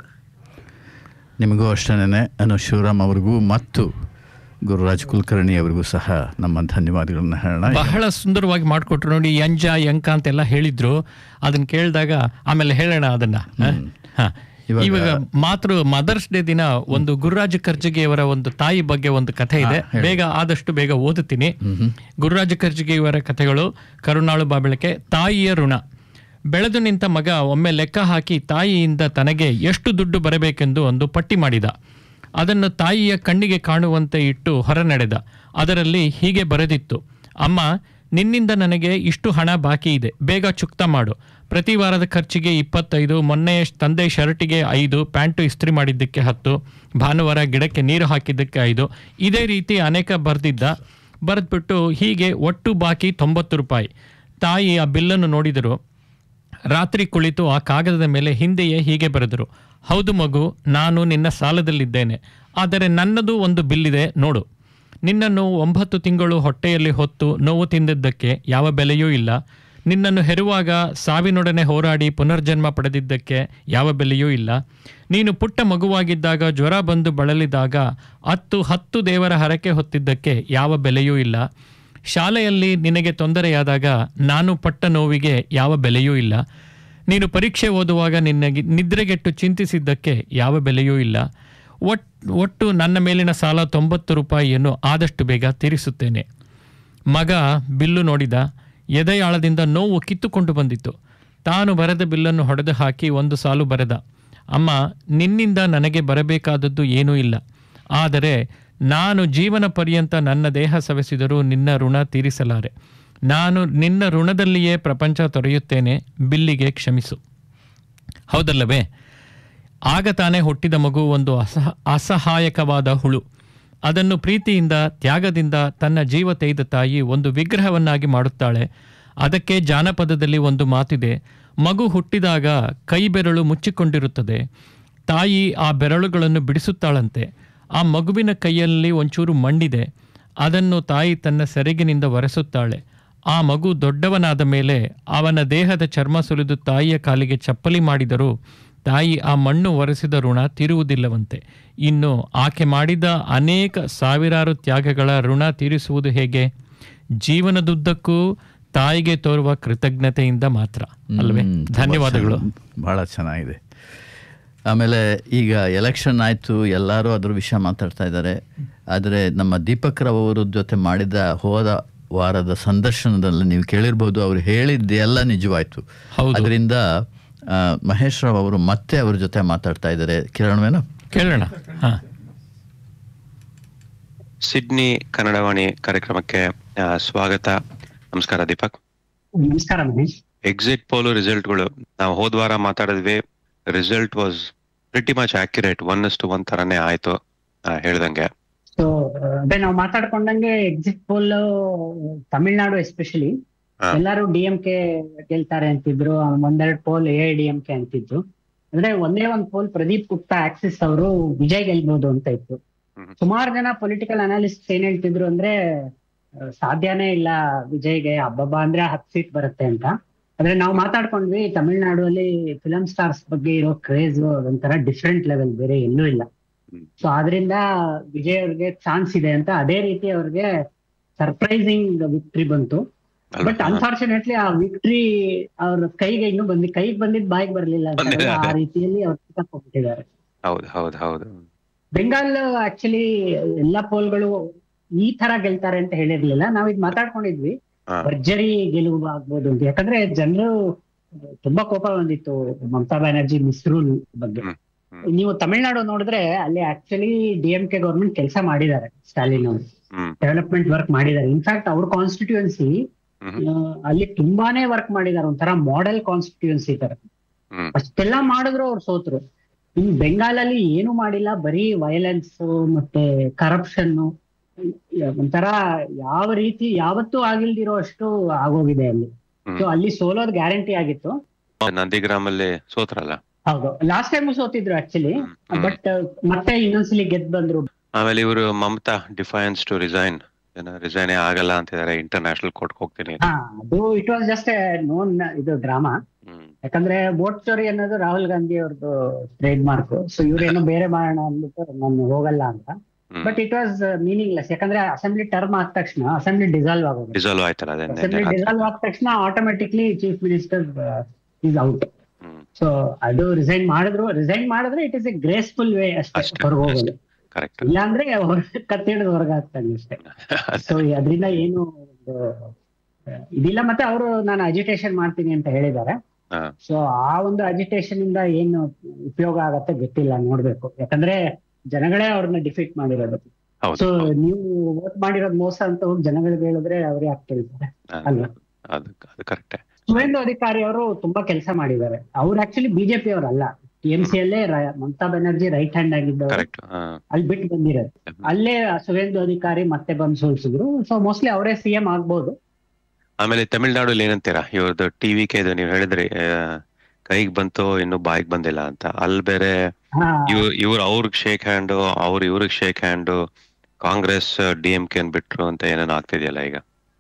ನಿಮಗೂ ಅಷ್ಟೇನೆ ಅನು ಶಿವರಾಮ್ ಅವ್ರಿಗೂ ಮತ್ತು ಗುರುರಾಜ್ ಕುಲಕರ್ಣಿ ಅವರಿಗೂ ಸಹ ನಮ್ಮ ಧನ್ಯವಾದಗಳನ್ನ ಹೇಳೋಣ ಬಹಳ ಸುಂದರವಾಗಿ ಮಾಡಿಕೊಟ್ರು ನೋಡಿ ಯಂಜ ಯಂಕ ಅಂತೆಲ್ಲ ಹೇಳಿದ್ರು ಅದನ್ನ ಕೇಳಿದಾಗ ಆಮೇಲೆ ಹೇಳೋಣ ಅದನ್ನ ಹ? ಹ. ಇವಾಗ ಮಾತೃ ಮದರ್ಸ್ ಡೇ ದಿನ ಒಂದು ಗುರುರಾಜ ಕರ್ಜಗಿಯವರ ಒಂದು ತಾಯಿ ಬಗ್ಗೆ ಒಂದು ಕಥೆ ಇದೆ ಬೇಗ ಆದಷ್ಟು ಬೇಗ ಓದುತ್ತೀನಿ ಗುರುರಾಜ ಕರ್ಜಗಿಯವರ ಕಥೆಗಳು ಕರುಣಾಳು ಬಾಬೆಳಕೆ ತಾಯಿಯ ಋಣ ಬೆಳೆದು ನಿಂತ ಮಗ ಒಮ್ಮೆ ಲೆಕ್ಕ ಹಾಕಿ ತಾಯಿಯಿಂದ ತನಗೆ ಎಷ್ಟು ದುಡ್ಡು ಬರಬೇಕೆಂದು ಒಂದು ಪಟ್ಟಿ ಮಾಡಿದ ಅದನ್ನು ತಾಯಿಯ ಕಣ್ಣಿಗೆ ಕಾಣುವಂತೆ ಇಟ್ಟು ಹೊರ ನಡೆದ ಅದರಲ್ಲಿ ಹೀಗೆ ಬರೆದಿತ್ತು ಅಮ್ಮ ನಿನ್ನಿಂದ ನನಗೆ ಇಷ್ಟು ಹಣ ಬಾಕಿ ಇದೆ ಬೇಗ ಚುಕ್ತ ಮಾಡು ಪ್ರತಿ ವಾರದ ಖರ್ಚಿಗೆ ಇಪ್ಪತ್ತೈದು ಮೊನ್ನೆ ತಂದೆ ಶರ್ಟಿಗೆ ಐದು ಪ್ಯಾಂಟು ಇಸ್ತ್ರಿ ಮಾಡಿದ್ದಕ್ಕೆ ಹತ್ತು ಭಾನುವಾರ ಗಿಡಕ್ಕೆ ನೀರು ಹಾಕಿದ್ದಕ್ಕೆ ಐದು ಇದೇ ರೀತಿ ಅನೇಕ ಬರೆದಿದ್ದ ಬರೆದ್ಬಿಟ್ಟು ಹೀಗೆ ಒಟ್ಟು ಬಾಕಿ ತೊಂಬತ್ತು ರೂಪಾಯಿ ತಾಯಿ ಆ ಬಿಲ್ಲನ್ನು ನೋಡಿದರು ರಾತ್ರಿ ಕುಳಿತು ಆ ಕಾಗದದ ಮೇಲೆ ಹಿಂದೆಯೇ ಹೀಗೆ ಬರೆದರು ಹೌದು ಮಗು ನಾನು ನಿನ್ನ ಸಾಲದಲ್ಲಿದ್ದೇನೆ ಆದರೆ ನನ್ನದು ಒಂದು ಬಿಲ್ಲಿದೆ ನೋಡು ನಿನ್ನನ್ನು ಒಂಬತ್ತು ತಿಂಗಳು ಹೊಟ್ಟೆಯಲ್ಲಿ ಹೊತ್ತು ನೋವು ತಿಂದಿದ್ದಕ್ಕೆ ಯಾವ ಬೆಲೆಯೂ ಇಲ್ಲ ನಿನ್ನನ್ನು ಹೆರುವಾಗ ಸಾವಿನೊಡನೆ ಹೋರಾಡಿ ಪುನರ್ಜನ್ಮ ಪಡೆದಿದ್ದಕ್ಕೆ ಯಾವ ಬೆಲೆಯೂ ಇಲ್ಲ ನೀನು ಪುಟ್ಟ ಮಗುವಾಗಿದ್ದಾಗ ಜ್ವರ ಬಂದು ಬಳಲಿದಾಗ ಹತ್ತು ಹತ್ತು ದೇವರ ಹರಕೆ ಹೊತ್ತಿದ್ದಕ್ಕೆ ಯಾವ ಬೆಲೆಯೂ ಇಲ್ಲ ಶಾಲೆಯಲ್ಲಿ ನಿನಗೆ ತೊಂದರೆಯಾದಾಗ ನಾನು ಪಟ್ಟ ನೋವಿಗೆ ಯಾವ ಬೆಲೆಯೂ ಇಲ್ಲ ನೀನು ಪರೀಕ್ಷೆ ಓದುವಾಗ ನಿನಗೆ ನಿದ್ರೆಗೆಟ್ಟು ಚಿಂತಿಸಿದ್ದಕ್ಕೆ ಯಾವ ಬೆಲೆಯೂ ಇಲ್ಲ ಒಟ್ ಒಟ್ಟು ನನ್ನ ಮೇಲಿನ ಸಾಲ ತೊಂಬತ್ತು ರೂಪಾಯಿಯನ್ನು ಆದಷ್ಟು ಬೇಗ ತೀರಿಸುತ್ತೇನೆ ಮಗ ಬಿಲ್ಲು ನೋಡಿದ ಎದೆಯಾಳದಿಂದ ನೋವು ಕಿತ್ತುಕೊಂಡು ಬಂದಿತ್ತು ತಾನು ಬರೆದ ಬಿಲ್ಲನ್ನು ಹೊಡೆದು ಹಾಕಿ ಒಂದು ಸಾಲು ಬರೆದ ಅಮ್ಮ ನಿನ್ನಿಂದ ನನಗೆ ಬರಬೇಕಾದದ್ದು ಏನೂ ಇಲ್ಲ ಆದರೆ ನಾನು ಜೀವನ ಪರ್ಯಂತ ನನ್ನ ದೇಹ ಸವೆಸಿದರೂ ನಿನ್ನ ಋಣ ತೀರಿಸಲಾರೆ ನಾನು ನಿನ್ನ ಋಣದಲ್ಲಿಯೇ ಪ್ರಪಂಚ ತೊರೆಯುತ್ತೇನೆ ಬಿಲ್ಲಿಗೆ ಕ್ಷಮಿಸು ಹೌದಲ್ಲವೇ ಆಗ ತಾನೇ ಹುಟ್ಟಿದ ಮಗು ಒಂದು ಅಸಹ ಅಸಹಾಯಕವಾದ ಹುಳು ಅದನ್ನು ಪ್ರೀತಿಯಿಂದ ತ್ಯಾಗದಿಂದ ತನ್ನ ಜೀವ ತೆಗೆದ ತಾಯಿ ಒಂದು ವಿಗ್ರಹವನ್ನಾಗಿ ಮಾಡುತ್ತಾಳೆ ಅದಕ್ಕೆ ಜಾನಪದದಲ್ಲಿ ಒಂದು ಮಾತಿದೆ ಮಗು ಹುಟ್ಟಿದಾಗ ಕೈ ಬೆರಳು ಮುಚ್ಚಿಕೊಂಡಿರುತ್ತದೆ ತಾಯಿ ಆ ಬೆರಳುಗಳನ್ನು ಬಿಡಿಸುತ್ತಾಳಂತೆ ಆ ಮಗುವಿನ ಕೈಯಲ್ಲಿ ಒಂಚೂರು ಮಣ್ಣಿದೆ ಅದನ್ನು ತಾಯಿ ತನ್ನ ಸೆರಗಿನಿಂದ ಒರೆಸುತ್ತಾಳೆ ಆ ಮಗು ದೊಡ್ಡವನಾದ ಮೇಲೆ ಅವನ ದೇಹದ ಚರ್ಮ ಸುಲಿದು ತಾಯಿಯ ಕಾಲಿಗೆ ಚಪ್ಪಲಿ ಮಾಡಿದರೂ ತಾಯಿ ಆ ಮಣ್ಣು ಒರೆಸಿದ ಋಣ ತೀರುವುದಿಲ್ಲವಂತೆ ಇನ್ನು ಆಕೆ ಮಾಡಿದ ಅನೇಕ ಸಾವಿರಾರು ತ್ಯಾಗಗಳ ಋಣ ತೀರಿಸುವುದು ಹೇಗೆ ಜೀವನದುದ್ದಕ್ಕೂ ತಾಯಿಗೆ ತೋರುವ ಕೃತಜ್ಞತೆಯಿಂದ ಮಾತ್ರ ಅಲ್ವೇ ಹ್ಮ್, ತುಂಬಾ ಧನ್ಯವಾದಗಳು ಚೆನ್ನಾಗಿ- ಬಹಳ ಚೆನ್ನಾಗಿದೆ ಆಮೇಲೆ ಈಗ ಎಲೆಕ್ಷನ್ ಆಯಿತು ಎಲ್ಲರೂ ಅದ್ರ ವಿಷಯ ಮಾತಾಡ್ತಾ ಇದ್ದಾರೆ ಆದರೆ ನಮ್ಮ ದೀಪಕ್ ರಾವ್ ಅವರ ಜೊತೆ ಮಾಡಿದ ಹೋದ ವಾರದ ಸಂದರ್ಶನದಲ್ಲಿ ನೀವು ಕೇಳಿರ್ಬೋದು ಅವ್ರು ಹೇಳಿದ್ದೆಲ್ಲ ನಿಜವಾಯ್ತು ಹೌದು. ಅದರಿಂದ ಆ, ಮಹೇಶ್ ರಾವ್ ಅವರು ಮತ್ತೆ ಅವ್ರ ಜೊತೆ ಮಾತಾಡ್ತಾ ಇದ್ದಾರೆ ಕಿರಣವೇನು ಕೇಳೋಣ ಹಾ ಸಿಡ್ನಿ ಕನ್ನಡವಾಣಿ ಕಾರ್ಯಕ್ರಮಕ್ಕೆ ಆ, ಸ್ವಾಗತ ನಮಸ್ಕಾರ ದೀಪಕ್ ನಮಸ್ಕಾರ ಮಹೇಶ್ ಎಕ್ಸಿಟ್ ಪೋಲು ರಿಸಲ್ಟ್ಗಳು ನಾವು ಹೋದ ವಾರ ಮಾತಾಡಿದ್ವಿ result was pretty much accurate one two one ತರನೇ ಆಯ್ತು ಆ, ಹೇಳ್ದಂಗೆ ಸೊ ಅದೇ ನಾವು ಮಾತಾಡ್ಕೊಂಡಂಗೆ ಎಕ್ಸಿಟ್ ಪೋಲ್ ತಮಿಳ್ನಾಡು ಎಸ್ಪೆಷಲಿ ಹಾ. ಎಲ್ಲರೂ ಡಿ ಎಂ ಕೆ ಗೆಲ್ತಾರೆ ಅಂತಿದ್ರು ಒಂದೆರಡು poll A D M K ಅಂತಿದ್ರು ಅಂದ್ರೆ ಒಂದೇ ಒಂದ್ ಪೋಲ್ ಪ್ರದೀಪ್ ಗುಪ್ತಾ ಆಕ್ಸಿಸ್ ಅವರು ವಿಜಯ್ ಗೆಲ್ಬಹುದು ಅಂತ ಇತ್ತು ಹ್ಮ್. ಸುಮಾರು ಜನ ಪೊಲಿಟಿಕಲ್ ಅನಾಲಿಸ್ಟ್ ಏನ್ ಹೇಳ್ತಿದ್ರು ಅಂದ್ರೆ ಆ, ಸಾಧ್ಯನೇ ಇಲ್ಲ ವಿಜಯ್ಗೆ ಹಬ್ಬಬ್ಬ ಅಂದ್ರೆ ಹತ್ತು ಸೀಟ್ ಬರುತ್ತೆ ಅಂತ ಆದ್ರೆ ನಾವು ಮಾತಾಡ್ಕೊಂಡ್ವಿ ತಮಿಳ್ನಾಡಲ್ಲಿ ಫಿಲಂ ಸ್ಟಾರ್ಸ್ ಬಗ್ಗೆ ಇರೋ ಕ್ರೇಜ್ ಒಂಥರ ಡಿಫ್ರೆಂಟ್ ಲೆವೆಲ್ ಬೇರೆ ಎಲ್ಲೂ ಇಲ್ಲ ಹ್ಮ್. ಸೊ ಆದ್ರಿಂದ ವಿಜಯ್ ಅವ್ರಿಗೆ ಚಾನ್ಸ್ ಇದೆ ಅಂತ ಅದೇ ರೀತಿ ಅವ್ರಿಗೆ ಸರ್ಪ್ರೈಸಿಂಗ್ ವಿಕ್ಟ್ರಿ ಬಂತು ಅಲ್ವಾ? ಬಟ್ ಅನ್ಫಾರ್ಚುನೇಟ್ಲಿ ಆ ವಿಕ್ಟ್ರಿ ಅವ್ರ ಕೈಗೆ ಇನ್ನೂ ಬಂದಿ ಕೈಗೆ ಬಂದಿದ್ ಬಾಯಿಗೆ ಬರ್ಲಿಲ್ಲ ಅಂತ ಬಂದಿದೆ, ಆ ಅದೇ. ರೀತಿಯಲ್ಲಿ ಅವ್ರು ಕಿತ್ತಾಕ್ಬಿಟ್ಟಿದ್ದಾರೆ ಹೌದು ಹೌದು ಹೌದು ಬೆಂಗಾಲ್ ಆಕ್ಚುಲಿ ಎಲ್ಲಾ ಪೋಲ್ಗಳು ಈ ತರ ಗೆಲ್ತಾರೆ ಅಂತ ಹೇಳಿರ್ಲಿಲ್ಲ ನಾವ್ ಇದ್ ಮಾತಾಡ್ಕೊಂಡಿದ್ವಿ ಹಾ. ಭರ್ಜರಿ ಗೆಲುವು ಆಗ್ಬೋದು ಅಂತ ಯಾಕಂದ್ರೆ ಜನರು ತುಂಬಾ ಕೋಪ ಬಂದಿತ್ತು ಮಮತಾ ಬ್ಯಾನರ್ಜಿ ಮಿಸ್ರೂಲ್ ಬಗ್ಗೆ ಹ್ಮ್. ಹ್ಮ್. ನೀವು ತಮಿಳ್ನಾಡು ನೋಡಿದ್ರೆ ಅಲ್ಲಿ actually D M K government ಕೆಲಸ ಮಾಡಿದ್ದಾರೆ ಸ್ಟಾಲಿನ್ ಅವರು ಹ್ಮ್ ಡೆವಲಪ್ಮೆಂಟ್ ವರ್ಕ್ ಮಾಡಿದ್ದಾರೆ ಇನ್ಫ್ಯಾಕ್ಟ್ ಅವ್ರ ಕಾನ್ಸ್ಟಿಟ್ಯೂನ್ಸಿ ಹ್ಮ್ ಅಲ್ಲಿ ತುಂಬಾನೇ ವರ್ಕ್ ಮಾಡಿದ್ದಾರೆ ಒಂಥರ ಮಾಡೆಲ್ ಕಾನ್ಸ್ಟಿಟ್ಯೂನ್ಸಿ ತರ ಹ್ಮ್ ಅಷ್ಟೆಲ್ಲ ಮಾಡಿದ್ರು ಅವ್ರು ಸೋತ್ರು ಇನ್ ಬೆಂಗಾಲಲ್ಲಿ ಏನು ಮಾಡಿಲ್ಲ ಬರೀ ವೈಲೆನ್ಸ್ ಮತ್ತೆ ಕರಪ್ಷನ್ ಒಂಥರ ಯಾವ ರೀತಿ ಯಾವತ್ತೂ ಆಗಿಲ್ದಿರೋ ಅಷ್ಟು ಆಗೋಗಿದೆ ಅಲ್ಲಿ ಹ್ಮ್. ಸೊ ಅಲ್ಲಿ ಸೋಲೋದ್ ಗ್ಯಾರಂಟಿ ಆಗಿತ್ತು ನಂದಿಗ್ರಾಮಲ್ಲಿ ಸೋತ್ರಲ್ಲ ಹೌದು ಲಾಸ್ಟ್ ಟೈಮ್ ಸೋತಿದ್ರು ಆಕ್ಚುಲಿ ಹ್ಮ್. ಬಟ್ ಮತ್ತೆ ಇನ್ನೊಂದ್ಸಲಿ ಗೆದ್ ಬಂದ್ರು ಆಮೇಲೆ ಇವರು ಮಮತಾ ಡಿಫೈನ್ಸ್ ಟು ರಿಸೈನ್ ಏನೋ ರಿಸೈನೇ ಆಗಲ್ಲ ಅಂತಿದ್ದಾರೆ ಇಂಟರ್ನ್ಯಾಷನಲ್ ಕೋರ್ಟ್ ಹೋಗ್ತೀನಿ ಹಾ ಅದು ಇಟ್ ವಾಸ್ ಜಸ್ಟ್ ನೋನ್ ಇದು ಡ್ರಾಮಾ ಹ್ಮ್ ಯಾಕಂದ್ರೆ ವೋಟ್ ಚೋರಿ ಅನ್ನೋದು ರಾಹುಲ್ ಗಾಂಧಿ ಅವ್ರದ್ದು ಟ್ರೇಡ್ ಮಾರ್ಕ್ ಸೊ ಇವ್ರೇನೋ ಬೇರೆ ಮಾಡೋಣ ಅಂದ್ಬಿಟ್ಟು ನಾನು ಹೋಗಲ್ಲ ಅಂತ hmm but it was meaningless ಯಾಕಂದ್ರೆ ಅಸೆಂಬ್ಲಿ ಟರ್ಮ್ ಆದ ತಕ್ಷಣ ಅಸೆಂಬ್ಲಿ ಡಿಸಾಲ್ವ್ ಆಗೋದು ಡಿಸಾಲ್ವ್ ಆಯ್ತಲ್ಲ ಅದೇ ಅಸೆಂಬ್ಲಿ ನಿನ್ನೆ ರಾತ್ರಿ. ಡಿಸಾಲ್ವ್ ಆದ ತಕ್ಷಣ automatically chief minister is out hmm so ಅದು ರಿಸೈನ್ ಮಾಡಿದ್ರು ರಿಸೈನ್ ಮಾಡಿದ್ರೆ it is a graceful way ಅಷ್ಟೇ ಅಷ್ಟೇ ಹೊರಗೆ ಹೋಗೋದು ಕರೆಕ್ಟ್ ಇಲ್ಲಾಂದ್ರೆ ಕತ್ತಿಡಿದು ಹೊರಗೆ ಹಾಕ್ತಾನೆ ಅಷ್ಟೇ ಸೊ ಅದರಿಂದ ಏನು ಒಂದು, ಆ, ಇದಿಲ್ಲ ಮತ್ತೆ ಅವರು ನಾನು ಅಜಿಟೇಷನ್ ಮಾಡ್ತೀನಿ ಅಂತ ಹೇಳಿದ್ದಾರೆ ಹಾ. ಸೊ ಆ ಒಂದು ಅಜಿಟೇಷನ್ ಇಂದ ಏನು ಉಪಯೋಗ ಆಗತ್ತೆ ಗೊತ್ತಿಲ್ಲ ನೋಡ್ಬೇಕು ಯಾಕಂದ್ರೆ ಜನಗಳೇ ಅವ್ರನ್ನ ಡಿಫೀಟ್ ಮಾಡಿರೋದು ಹೌದು ಸೊ ಹೌದು. ನೀವು ವೋಟ್ ಮಾಡಿರೋದು ಮೋಸ ಅಂತ ಹೋಗಿ ಜನಗಳಿಗೆ ಹೇಳಿದ್ರೆ ಅವ್ರೇ ಯಾಕೆ ಕೇಳ್ತಾರೆ ಹಾ, ಅಲ್ವಾ? ಅದು ಅದು ಕರೆಕ್ಟೇ ಸುವೇಂದು ಅಧಿಕಾರಿ ಅವರು ತುಂಬಾ ಕೆಲಸ ಮಾಡಿದ್ದಾರೆ ಅವ್ರು ಆಕ್ಚುಲಿ ಬಿಜೆಪಿ ಅವರಲ್ಲ ಟಿ ಎಂ ಸಿ ಅಲ್ಲೇ ರ- ಮಮತಾ ಬ್ಯಾನರ್ಜಿ ರೈಟ್ ಹ್ಯಾಂಡ್ ಆಗಿದ್ದವರು ಕರೆಕ್ಟ್ ಅಲ್ಲಿ ಬಿಟ್ಟು ಬಂದಿರೋದು ಅಲ್ಲೇ ಸುವೇಂದು ಅಧಿಕಾರಿ ಮತ್ತೆ ಬಂದು ಸೋಲ್ಸಿದ್ರು ಸೊ ಮೋಸ್ಟ್ಲಿ ಅವರೇ ಸಿಎಂ ಆಗ್ಬೋದು ಆಮೇಲೆ ತಮಿಳ್ನಾಡಲ್ಲಿ ಏನಂತೀರಾ ಇವ್ರದ್ದು ಟಿವಿ ಕೆ ನೀವು ಹೇಳಿದ್ರಿ ಕೈಗೆ ಬಂತು ಇನ್ನು ಬಾಯಿಗೆ ಬಂದಿಲ್ಲ ಅಂತ ಅಲ್ಲಿ ಬೇರೆ ಹಾ ಇವ್ ಇವ್ರು ಅವ್ರಿಗೆ ಶೇಕ್ ಹ್ಯಾಂಡ್ ಅವ್ರು ಇವ್ರಿಗೆ shake hand Congress D M K ಬಿಟ್ರು ಅಂತ ಏನೇನೋ ಆಗ್ತಿದೆಯಲ್ಲ ಈಗ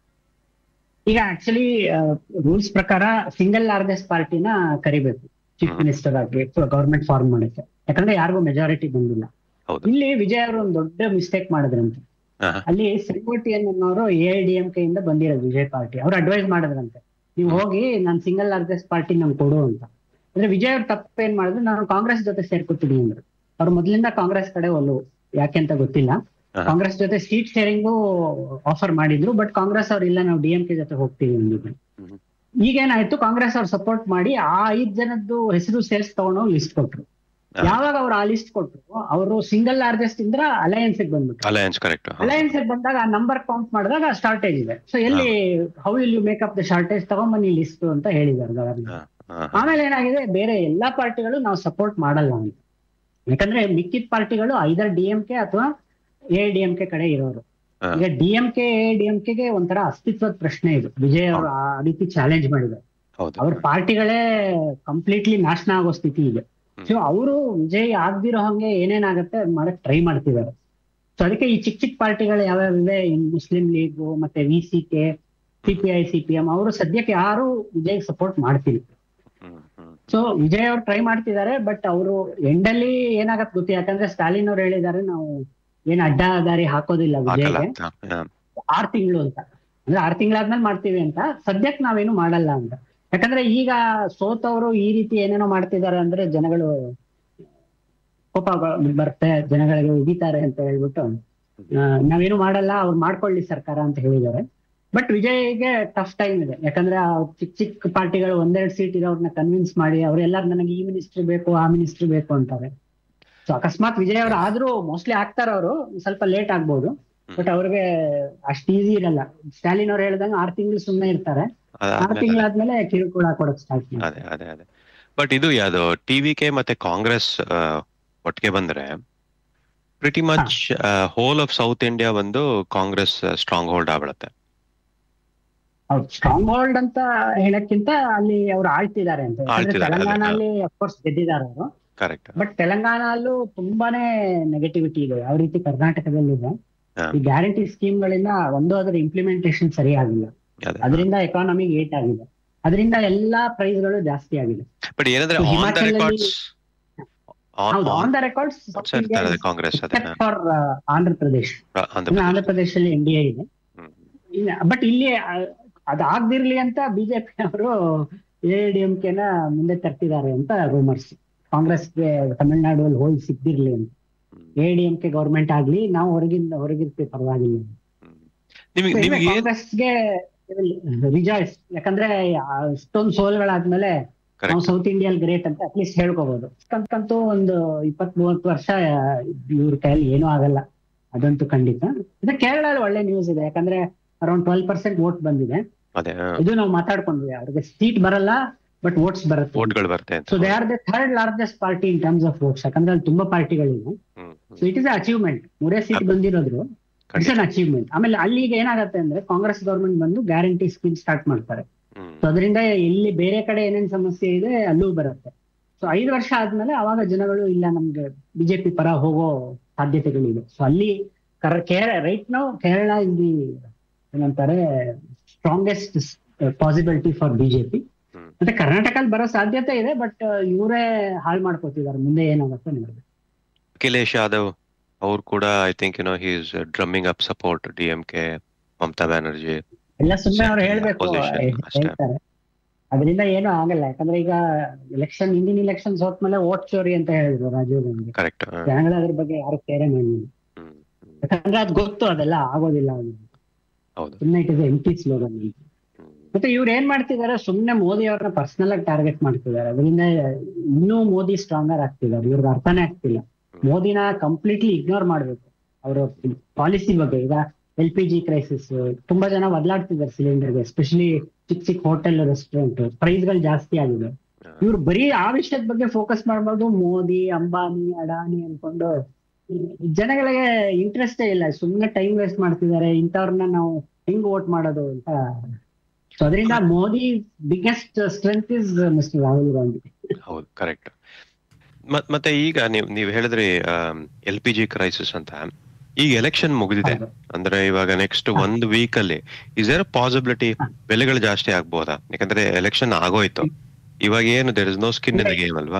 ಈಗ ಆಕ್ಚುಲಿ ರೂಲ್ಸ್ ಪ್ರಕಾರ ಸಿಂಗಲ್ ಲಾರ್ಜೆಸ್ಟ್ ಪಾರ್ಟಿನ ಕರಿಬೇಕು ಚೀಫ್ ಹ್ಮ್. ಮಿನಿಸ್ಟರ್ ಆಗಿ ಗವರ್ಮೆಂಟ್ ಫಾರ್ಮ್ ಮಾಡಕ್ಕೆ ಯಾಕಂದ್ರೆ ಯಾರಿಗೂ ಮೆಜಾರಿಟಿ ಬಂದಿಲ್ಲ ಹೌದು ಇಲ್ಲಿ ವಿಜಯ್ ಅವರು ಒಂದು ದೊಡ್ಡ ಮಿಸ್ಟೇಕ್ ಮಾಡಿದ್ರಂತೆ ಹಾ. ಅಲ್ಲಿ ಶ್ರೀಮತಿ ಅನ್ನೋರು ಎ ಡಿ ಎಂ ಕೆ ಇಂದ ಬಂದಿರೋದು ವಿಜಯ್ ಪಾರ್ಟಿ ಅವ್ರು ಅಡ್ವೈಸ್ ಮಾಡಿದ್ರಂತೆ ನೀವು ಹೋಗಿ ನಾನು ಸಿಂಗಲ್ ಲಾರ್ಜೆಸ್ಟ್ ಪಾರ್ಟಿ ನಂಗೆ ಕೊಡು ಅಂತ ಅಂದ್ರೆ ವಿಜಯ್ ಅವ್ರು ತಪ್ಪೇನ್ ಮಾಡಿದ್ರು ನಾನು ಕಾಂಗ್ರೆಸ್ ಜೊತೆ ಸೇರ್ಕೊತೀನಿ ಅಂದ್ರು ಅವ್ರು ಮೊದ್ಲಿಂದ ಕಾಂಗ್ರೆಸ್ ಕಡೆ ಒಲ್ಲು ಯಾಕೆ ಅಂತ ಗೊತ್ತಿಲ್ಲ ಹಾ. ಕಾಂಗ್ರೆಸ್ ಜೊತೆ ಸೀಟ್ ಶೇರಿಂಗು ಆಫರ್ ಮಾಡಿದ್ರು ಬಟ್ ಕಾಂಗ್ರೆಸ್ ಅವ್ರು ಇಲ್ಲ ನಾವು ಡಿ ಎಂ ಕೆ ಜೊತೆ ಹೋಗ್ತೀವಿ ಅಂದಿದ್ರು ಹ್ಮ್. ಈಗೇನಾಯ್ತು ಕಾಂಗ್ರೆಸ್ ಅವ್ರು ಸಪೋರ್ಟ್ ಮಾಡಿ ಆ ಐದ್ ಜನದ್ದು ಹೆಸರು ಸೇರ್ಸ್ ತಗೊಂಡೋಗಿ ಲಿಸ್ಟ್ ಕೊಟ್ರು ಯಾವಾಗ ಅವ್ರು ಆ ಲಿಸ್ಟ್ ಕೊಟ್ರು ಅವರು ಸಿಂಗಲ್ ಲಾರ್ಜೆಸ್ಟ್ ಇಂದ್ರ ಅಲಯನ್ಸ್ ಬಂದ್ಬಿಟ್ರು ಅಲಯನ್ಸ್ ಕರೆಕ್ಟ್ ಅಲಯನ್ಸ್ ಬಂದಾಗ ಆ ನಂಬರ್ ಕೌಂಟ್ ಮಾಡಿದಾಗ ಶಾರ್ಟೇಜ್ ಇದೆ ಸೊ ಎಲ್ಲಿ how will you make up the shortage ತಗೊಂಬನ್ನಿ ಲಿಸ್ಟ್ ಅಂತ ಹೇಳಿದ್ದಾರೆ ಗವರ್ನರ್ ಆಮೇಲೆ ಏನಾಗಿದೆ ಬೇರೆ ಎಲ್ಲಾ ಪಾರ್ಟಿಗಳು ನಾವು ಸಪೋರ್ಟ್ ಮಾಡಲ್ಲ ಅಂತ ಯಾಕಂದ್ರೆ ಮಿಕ್ಕಿದ ಪಾರ್ಟಿಗಳು ಐದರ್ ಡಿ ಎಂ ಕೆ ಅಥವಾ ಎ ಡಿ ಎಂ ಕೆ ಕಡೆ ಇರೋರು ಹಾ. ಈಗ D M K A D M ಕೆಗೆ ಒಂಥರ ಅಸ್ತಿತ್ವದ ಪ್ರಶ್ನೆ ಇದು ವಿಜಯ್ ಅವರು ಆ ರೀತಿ ಚಾಲೆಂಜ್ ಮಾಡಿದ್ದಾರೆ ಹೌದು ಅವ್ರ ಪಾರ್ಟಿಗಳೇ ಕಂಪ್ಲೀಟ್ಲಿ ನಾಶನ ಆಗೋ ಸ್ಥಿತಿ ಇದೆ ಹ್ಮ್. ಸೊ ಅವರು ವಿಜಯ್ ಆಗ್ದಿರೋ ಹಂಗೆ ಏನೇನಾಗತ್ತೆ ಅದ್ ಮಾಡಕ್ ಟ್ರೈ ಮಾಡ್ತಿದ್ದಾರೆ ಸೊ ಅದಕ್ಕೆ ಈ ಚಿಕ್ಕ ಚಿಕ್ಕ ಪಾರ್ಟಿಗಳು ಯಾವ್ಯಾವ ಇವೆ ಮುಸ್ಲಿಂ ಲೀಗ್ ಮತ್ತೆ V C K CPI CPM ಅವರು ಸದ್ಯಕ್ಕೆ ಯಾರು ವಿಜಯ್ ಸಪೋರ್ಟ್ ಮಾಡ್ತಿಲ್ಲ ಹ್ಮ್ ಹ್ಮ್ ಸೊ ವಿಜಯ್ ಅವ್ರು ಟ್ರೈ ಮಾಡ್ತಿದ್ದಾರೆ ಬಟ್ ಅವರು ಎಂಡಲ್ಲಿ ಏನಾಗತ್ ಗೊತ್ತು ಯಾಕಂದ್ರೆ ಸ್ಟಾಲಿನ್ ಅವ್ರು ಹೇಳಿದ್ದಾರೆ ನಾವು ಏನ್ ಅಡ್ಡ ದಾರಿ ಹಾಕೋದಿಲ್ಲ ಹಾಕಲ್ಲ ವಿಜಯ್ಗೆ ಅಂತ ಹಾ. ಆರ್ ತಿಂಗಳು ಅಂತ ಅಂದ್ರೆ ಆರ್ ತಿಂಗಳಾದ್ಮೇಲೆ ಮಾಡ್ತೀವಿ ಅಂತ ಸದ್ಯಕ್ಕೆ ನಾವೇನು ಮಾಡಲ್ಲ ಅಂತ ಯಾಕಂದ್ರೆ ಈಗ ಸೋತವರು ಈ ರೀತಿ ಏನೇನೋ ಮಾಡ್ತಿದ್ದಾರೆ ಅಂದ್ರೆ ಜನಗಳು ಕೋಪ ಬ- ಬರುತ್ತೆ ಜನಗಳಿಗೆ ಉಗಿತಾರೆ ಅಂತ ಹೇಳ್ಬಿಟ್ಟು ಆ, ನಾವೇನು ಮಾಡಲ್ಲ ಅವ್ರು ಮಾಡ್ಕೊಳ್ಳಿ ಸರ್ಕಾರ ಅಂತ ಹೇಳಿದ್ದಾರೆ ಬಟ್ ವಿಜಯ್ಗೆ ಟಫ್ ಟೈಮ್ ಇದೆ ಯಾಕಂದ್ರೆ ಆ ಚಿಕ್ಕ ಚಿಕ್ಕ ಪಾರ್ಟಿಗಳು ಒಂದೆರಡು ಸೀಟ್ ಇರೋರ್ನ ಕನ್ವಿನ್ಸ್ ಮಾಡಿ ಅವ್ರೆಲ್ಲಾರು ನನಗೆ ಈ ಮಿನಿಸ್ಟ್ರಿ ಬೇಕು ಆ ಮಿನಿಸ್ಟ್ರಿ ಬೇಕು ಅಂತಾರೆ ಸೊ ಅಕಸ್ಮಾತ್ ವಿಜಯ್ ಅವ್ರು ಆದ್ರೂ ಮೋಸ್ಟ್ಲಿ ಆಗ್ತಾರ ಅವರು ಸ್ವಲ್ಪ ಲೇಟ್ ಆಗ್ಬೋದು ಬಟ್ ಅವ್ರಿಗೆ ಅಷ್ಟ್ ಈಸಿ ಇರಲ್ಲ ಸ್ಟಾಲಿನ್ ಅವ್ರು ಹೇಳ್ದಂಗೆ ಆರ್ ತಿಂಗಳು ಸುಮ್ಮನೆ ಇರ್ತಾರೆ ಆರ್ ಅದಾದ್ಮೇಲೆ ತಿಂಗಳಾದ್ಮೇಲೆ ಕಿರುಕುಳ ಕೊಡಕ್ ಸ್ಟಾರ್ಟ್ ಅದೇ ಮಾಡ್ತಾರೆ ಅದೇ ಅದೇ ಬಟ್ ಇದು ಯಾವ್ದು ಟಿವಿಕೆ ಮತ್ತೆ ಕಾಂಗ್ರೆಸ್ ಆ, ಒಟ್ಟಿಗೆ ಬಂದ್ರೆ pretty much whole of South India ಬಂದು ಕಾಂಗ್ರೆಸ್ ಸ್ಟ್ರಾಂಗ್ ಹೋಲ್ಡ್ ಆಗ್ಬಿಡುತ್ತೆ ಹೌದು ಸ್ಟ್ರಾಂಗ್ ಹೋಲ್ಡ್ ಅಂತ ಹೇಳಕ್ಕಿಂತ ಅಲ್ಲಿ ಅವ್ರು ಆಳ್ತಿದ್ದಾರೆ ಅಂತ ಯಾಕಂದ್ರೆ ಆಳ್ತಿದ್ದಾರೆ, ಅದೇ, ತೆಲಂಗಾಣ ಅಲ್ಲಿ ಅಫ್ಕೋರ್ಸ್ ಗೆದ್ದಿದ್ದಾರೆ ಅವರು ಕರೆಕ್ಟ್ ಬಟ್ ತೆಲಂಗಾಣಲ್ಲೂ ತುಂಬಾನೇ ನೆಗೆಟಿವಿಟಿ ಇದೆ ಯಾವ ರೀತಿ ಕರ್ನಾಟಕದಲ್ಲಿದೆ ಹಾ. ಈ ಗ್ಯಾರಂಟಿ ಸ್ಕೀಮ್ ಗಳಿಂದ ಒಂದು ಅದರ ಇಂಪ್ಲಿಮೆಂಟೇಶನ್ ಸರಿಯಾಗಿಲ್ಲ ಅದೇ ಅದರಿಂದ ಎಕಾನಮಿ ಏಟ್ ಆಗಿದೆ ಅದರಿಂದ ಎಲ್ಲಾ ಪ್ರೈಸ್ ಗಳು ಜಾಸ್ತಿ ಆಗಿದೆ ಬಟ್ ಏನಂದ್ರೆ So, ಆನ್ ದ ಹಿಮಾಚಲಲ್ಲಿ- ರೆಕಾರ್ಡ್ಸ್ ಹೌದು ಆನ್ ದ ರೆಕಾರ್ಡ್ಸ್ ಇರ್ತಾ ಇರೋದು ಕಾಂಗ್ರೆಸ್ ಅದೇ ಫಾರ್ ಆಂಧ್ರ ಪ್ರದೇಶ್ ಆಂಧ್ರ ಇನ್ನು ಆಂಧ್ರ ಪ್ರದೇಶ ಪ್ರದೇಶಲ್ಲಿ ಎನ್ ಡಿ ಎ ಇದೆ ಹ್ಮ್. ಬಟ್ ಇಲ್ಲಿ ಅದಾಗ್ದಿರ್ಲಿ ಅಂತ ಬಿಜೆಪಿ ಅವರು ಎ ಡಿ ಎಂ ಕೆನ ಮುಂದೆ ತರ್ತಿದ್ದಾರೆ ಅಂತ ರೂಮರ್ಸ್ ಕಾಂಗ್ರೆಸ್ಗೆ ತಮಿಳ್ನಾಡಲ್ಲಿ ಹೋಗಿ ಸಿಕ್ತಿರ್ಲಿ ಅಂತ hmm. A D M K government ಆಗ್ಲಿ ನಾವು ಹೊರಗಿಂದ ಹೊರಗಿರ್ತೀವಿ ಪರವಾಗಿಲ್ಲ ಹ್ಮ್. ನಿಮ್ಗೆ ನಿಮ್ಗೆ ಏನ್ ಕಾಂಗ್ರೆಸ್ಗೆ ರಿಜಾಯ್ಸ್ ಯಾಕಂದ್ರೆ ಅಷ್ಟೊಂದು ಸೋಲ್ಗಳಾದ್ಮೇಲೆ ನಾವು ಕರೆಕ್ಟ್ ಸೌತ್ ಇಂಡಿಯಲ್ ಗ್ರೇಟ್ ಅಂತ ಅಟ್ಲೀಸ್ಟ್ ಹೇಳ್ಕೋಬಹುದು ಕಂತೂ ಒಂದು ಇಪ್ಪತ್ ಮೂವತ್ತು ವರ್ಷ ಇವ್ರ ಕೈಯಲ್ಲಿ ಏನೂ ಆಗಲ್ಲ ಅದಂತೂ ಖಂಡಿತ ಇದು ಕೇರಳದಲ್ಲಿ ಒಳ್ಳೆ ನ್ಯೂಸ್ ಇದೆ ಯಾಕಂದ್ರೆ ಅರೌಂಡ್ ಟ್ವೆಲ್ ಪರ್ಸೆಂಟ್ ವೋಟ್ ಬಂದಿದೆ ಅದೇ ಇದು ನಾವು ಮಾತಾಡ್ಕೊಂಡ್ವಿ ಅವ್ರಿಗೆ ಸೀಟ್ ಬರಲ್ಲ ಬಟ್ ವೋಟ್ಸ್ ಬರುತ್ತೆ ವೋಟ್ಗಳು ಬರ್ತೆ ಅಂತ so they are the third largest party in terms of votes ಯಾಕಂದ್ರೆ ಅಲ್ಲಿ ತುಂಬಾ ಪಾರ್ಟಿಗಳಿವೆ hmm so it is achievement ಮೂರೇ ಸೀಟ್ ಬಂದಿರೋದ್ರು ಇಟ್ಸ್ ಅನ್ ಅಚೀವ್ಮೆಂಟ್ ಆಮೇಲೆ ಅಲ್ಲಿ ಈಗ ಏನಾಗುತ್ತೆ ಅಂದ್ರೆ ಕಾಂಗ್ರೆಸ್ ಗೌರ್ಮೆಂಟ್ ಬಂದು ಗ್ಯಾರಂಟಿ ಸ್ಕೀಮ್ ಸ್ಟಾರ್ಟ್ ಮಾಡ್ತಾರೆ ಹ್ಮ್ ಸೊ ಅದರಿಂದ ಎಲ್ಲಿ ಬೇರೆ ಕಡೆ ಏನೇನ್ ಸಮಸ್ಯೆ ಇದೆ ಅಲ್ಲೂ ಬರುತ್ತೆ ಸೊ ಐದು ವರ್ಷ ಆದ್ಮೇಲೆ ಅವಾಗ ಜನಗಳು ಇಲ್ಲ ನಮ್ಗೆ ಬಿಜೆಪಿ ಪರ ಹೋಗೋ ಸಾಧ್ಯತೆಗಳಿವೆ ಸೊ ಅಲ್ಲಿ ಕರ ಕೇರ ರೈಟ್ ನಾವು ಕೇರಳ ಇಸ್ ದಿ ಏನಂತಾರೆ strongest possibility for BJP hmm. ಮತ್ತೆ ಕರ್ನಾಟಕದಲ್ಲಿ ಬರೋ ಸಾಧ್ಯತೆ ಇದೆ ಬಟ್ ಇವರೇ ಹಾಳು ಮಾಡ್ಕೋತಿದ್ದಾರೆ ಮುಂದೆ ಏನಾಗುತ್ತೆ ನೋಡ್ಬೇಕು ಅಖಿಲೇಶ್ ಯಾದವ್ ಅವ್ರು ಕೂಡ I think you know he is drumming up support D M K Mamata Banerjee ಎಲ್ಲ ಸುಮ್ಮನೆ ಅವ್ರು ಹೇಳ್ಬೇಕು Opposition ಅಷ್ಟೇ. ಹೇಳ್ತಾರೆ ಅದರಿಂದ ಏನು ಆಗಲ್ಲ ಯಾಕಂದ್ರೆ ಈಗ ಎಲೆಕ್ಷನ್ ಹಿಂದಿನ ಎಲೆಕ್ಷನ್ ಸೋತ್ಮೇಲೆ ವೋಟ್ ಚೋರಿ ಅಂತ ಹೇಳಿದ್ರು ರಾಜೀವ್ ಗಾಂಧಿ ಕರೆಕ್ಟ್ ಜನಗಳು ಅದ್ರ ಬಗ್ಗೆ ಯಾರು ಕೇರೆ ಮಾಡಿಲ್ಲ ಹ್ಮ್ ಹ್ಮ್. ಯಾಕಂದ್ರೆ ಅದ್ ಗೊತ್ತು ಅದೆಲ್ಲ ಆಗೋದಿಲ್ಲ ಅದು ಹೌದು ಸುಮ್ಮನೆ it is empty slogan hmm. ಮತ್ತೆ ಇವ್ರು ಏನ್ ಮಾಡ್ತಿದ್ದಾರೆ ಸುಮ್ನೆ ಮೋದಿ ಅವ್ರನ್ನ ಪರ್ಸನಲ್ ಆಗಿ ಟಾರ್ಗೆಟ್ ಮಾಡ್ತಿದ್ದಾರೆ ಅದರಿಂದ ಇನ್ನೂ ಮೋದಿ ಸ್ಟ್ರಾಂಗರ್ ಆಗ್ತಿದ್ದಾರೆ ಇವ್ರಿಗೆ ಅರ್ಥನೇ ಆಗ್ತಿಲ್ಲ ಮೋದಿನ ಕಂಪ್ಲೀಟ್ಲಿ ಇಗ್ನೋರ್ ಮಾಡ್ಬೇಕು ಅವರ ಪಾಲಿಸಿ ಬಗ್ಗೆ ಈಗ ಎಲ್ ಪಿ ಜಿ ಕ್ರೈಸಿಸ್ ತುಂಬಾ ಜನ ಬದಲಾಡ್ತಿದ್ದಾರೆ ಸಿಲಿಂಡರ್ಗೆ ಎಸ್ಪೆಷಲಿ ಚಿಕ್ಕ ಚಿಕ್ಕ ಹೋಟೆಲ್ ರೆಸ್ಟೋರೆಂಟ್ ಪ್ರೈಸ್ ಗಳು ಜಾಸ್ತಿ ಆಗಿದೆ ಇವ್ರು ಬರೀ ಆ ವಿಷಯದ ಬಗ್ಗೆ ಫೋಕಸ್ ಮಾಡ್ಬೋದು ಮೋದಿ ಅಂಬಾನಿ ಅಡಾನಿ ಅನ್ಕೊಂಡು ಜನಗಳಿಗೆ ಇಂಟ್ರೆಸ್ಟೇ ಇಲ್ಲ ಸುಮ್ಮನೆ ಟೈಮ್ ವೇಸ್ಟ್ ಮಾಡ್ತಿದ್ದಾರೆ ಇಂಥವ್ರನ್ನ ನಾವು ಹೆಂಗ್ ವೋಟ್ ಮಾಡೋದು ಅಂತ ಸೊ ಅದರಿಂದ Modi biggest strength is mister Rahul Gandhi ಹೌದು ಕರೆಕ್ಟ್ ಮತ್ತೆ ಈಗ ನೀವು ನೀವು ಹೇಳಿದ್ರಿ ಎಲ್ ಪಿ ಜಿ ಕ್ರೈಸಿಸ್ ಅಂತ ಈಗ ಎಲೆಕ್ಷನ್ ಮುಗಿದಿದೆ ಹೌದು. ಅಂದ್ರೆ ಇವಾಗ ನೆಕ್ಸ್ಟ್ ಒಂದ್ ವೀಕ್ ಅಲ್ಲಿ ಇಸ್ ದೇರ್ ಪಾಸಿಬಿಲಿಟಿ ಬೆಲೆಗಳು ಜಾಸ್ತಿ ಆಗ್ಬೋದಾ ಯಾಕಂದ್ರೆ ಎಲೆಕ್ಷನ್ ಆಗೋಯ್ತು ಇವಾಗ ಏನು there is no skin in the game ಅಲ್ವಾ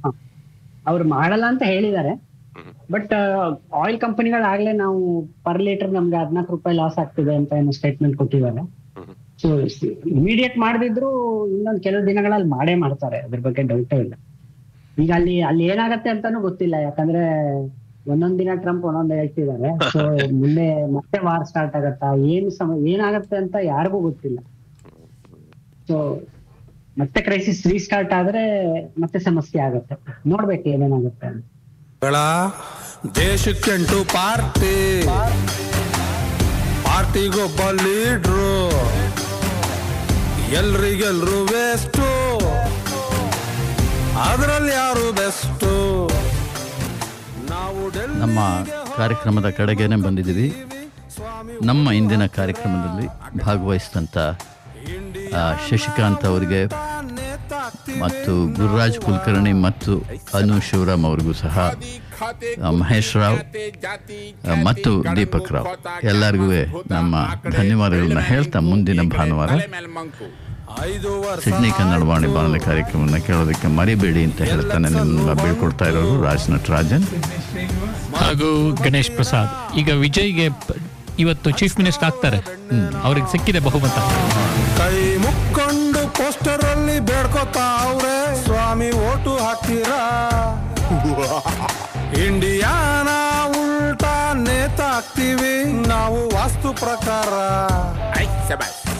ಅವ್ರು ಮಾಡಲ್ಲ ಅಂತ ಹೇಳಿದ್ದಾರೆ ಹ್ಮ್. ಬಟ್ ಆಯಿಲ್ ಕಂಪನಿಗಳಾಗ್ಲೇ ನಾವು ಪರ್ ಲೀಟರ್ ನಮ್ಗೆ ಹದಿನಾಲ್ಕು ರೂಪಾಯಿ ಲಾಸ್ ಆಗ್ತಿದೆ ಅಂತ ಏನೋ ಸ್ಟೇಟ್ಮೆಂಟ್ ಕೊಟ್ಟಿದ್ದಾರೆ ಹ್ಮ್. ಸೊ ಇಮಿಡಿಯೇಟ್ ಮಾಡದಿದ್ರು ಇನ್ನೊಂದ್ ಕೆಲವು ದಿನಗಳಲ್ಲಿ ಮಾಡೇ ಮಾಡ್ತಾರೆ ಅದ್ರ ಬಗ್ಗೆ ಡೌಟೇ ಇಲ್ಲ ಈಗ ಅಲ್ಲಿ ಅಲ್ಲಿ ಏನಾಗತ್ತೆ ಅಂತಾನು ಗೊತ್ತಿಲ್ಲ ಯಾಕಂದ್ರೆ ಒಂದೊಂದ್ ದಿನ ಟ್ರಂಪ್ ಒಂದೊಂದ್ ಹೇಳ್ತಿದ್ದಾರೆ ಸೊ ಮುಂದೆ ಮತ್ತೆ ವಾರ್ ಸ್ಟಾರ್ಟ್ ಆಗತ್ತಾ ಏನ್ ಸಮ ಏನಾಗತ್ತೆ ಅಂತ ಯಾರಿಗೂ ಗೊತ್ತಿಲ್ಲ ಸೊ ಮತ್ತೆ ಕ್ರೈಸಿಸ್ ರೀಸ್ಟಾರ್ಟ್ ಆದ್ರೆ ಮತ್ತೆ ಸಮಸ್ಯೆ ಆಗುತ್ತೆ ನೋಡ್ಬೇಕು ಏನೇನಾಗುತ್ತೆ ಅಂತ ಗಳ ದೇಶಕ್ಕೆಂಟು ಪಾರ್ಟಿ ಪಾರ್ಟಿಗೊಬ್ಬ ಲೀಡ್ರು ಎಲ್ರಿಗೆಲ್ರು ವೇಸ್ಟು ಅದರಲ್ಲಿ ಯಾರು ಬೆಸ್ಟು ನಾವು ಡೆಲ್ಲಿ ನಮ್ಮ ಕಾರ್ಯಕ್ರಮದ ಕಡೆಗೇನೆ ಬಂದಿದ್ದೀವಿ ನಮ್ಮ ಇಂದಿನ ಕಾರ್ಯಕ್ರಮದಲ್ಲಿ ಭಾಗವಹಿಸಿದಂಥ ಆ, ಶಶಿಕಾಂತ್ ಅವರಿಗೆ ಮತ್ತು ಗುರುರಾಜ್ ಕುಲಕರ್ಣಿ ಮತ್ತು ಅನು ಶಿವರಾಮ್ ಅವ್ರಿಗೂ ಸಹ ಆ, ಮಹೇಶ್ ರಾವ್ ಆ, ಮತ್ತು ದೀಪಕ್ ರಾವ್ ಎಲ್ಲರಿಗೂ ನಮ್ಮ ಧನ್ಯವಾದಗಳನ್ನ ಹೇಳ್ತಾ ಮುಂದಿನ ಭಾನುವಾರ ಐದು ವರ್ಷ ಸಿಡ್ನಿ ಕನ್ನಡ ವಾಣಿ ಬಾನುಲಿ ಕಾರ್ಯಕ್ರಮವನ್ನು ಕೇಳೋದಕ್ಕೆ ಮರಿಬೇಡಿ ಅಂತ ಹೇಳ್ತಾನೆ ನಿಮ್ಮನ್ನ ಬೀಳ್ಕೊಡ್ತಾ ಇರೋರು ರಾಜ್ ನಟರಾಜನ್ ಹಾಗೂ ಗಣೇಶ್ ಪ್ರಸಾದ್ ಈಗ ವಿಜಯ್ಗೆ ಪ- ಇವತ್ತು ಚೀಫ್ ಮಿನಿಸ್ಟರ್ ಆಗ್ತಾರೆ ಅವ್ರಿಗೆ ಸಿಕ್ಕಿದೆ ಬಹುಮತ ಕೈ ಮುಕ್ಕೊಂಡು ಪೋಸ್ಟರ್ ಅಲ್ಲಿ ಬೇಡ್ಕೋತಾವ್ರೆ ಸ್ವಾಮಿ ಓಟು ಹಾಕ್ತೀರಾ ಇಂಡಿಯಾನ ಉಲ್ಟಾ ನೇತಾಕ್ತೀವಿ ನಾವು ವಾಸ್ತು ಪ್ರಕಾರ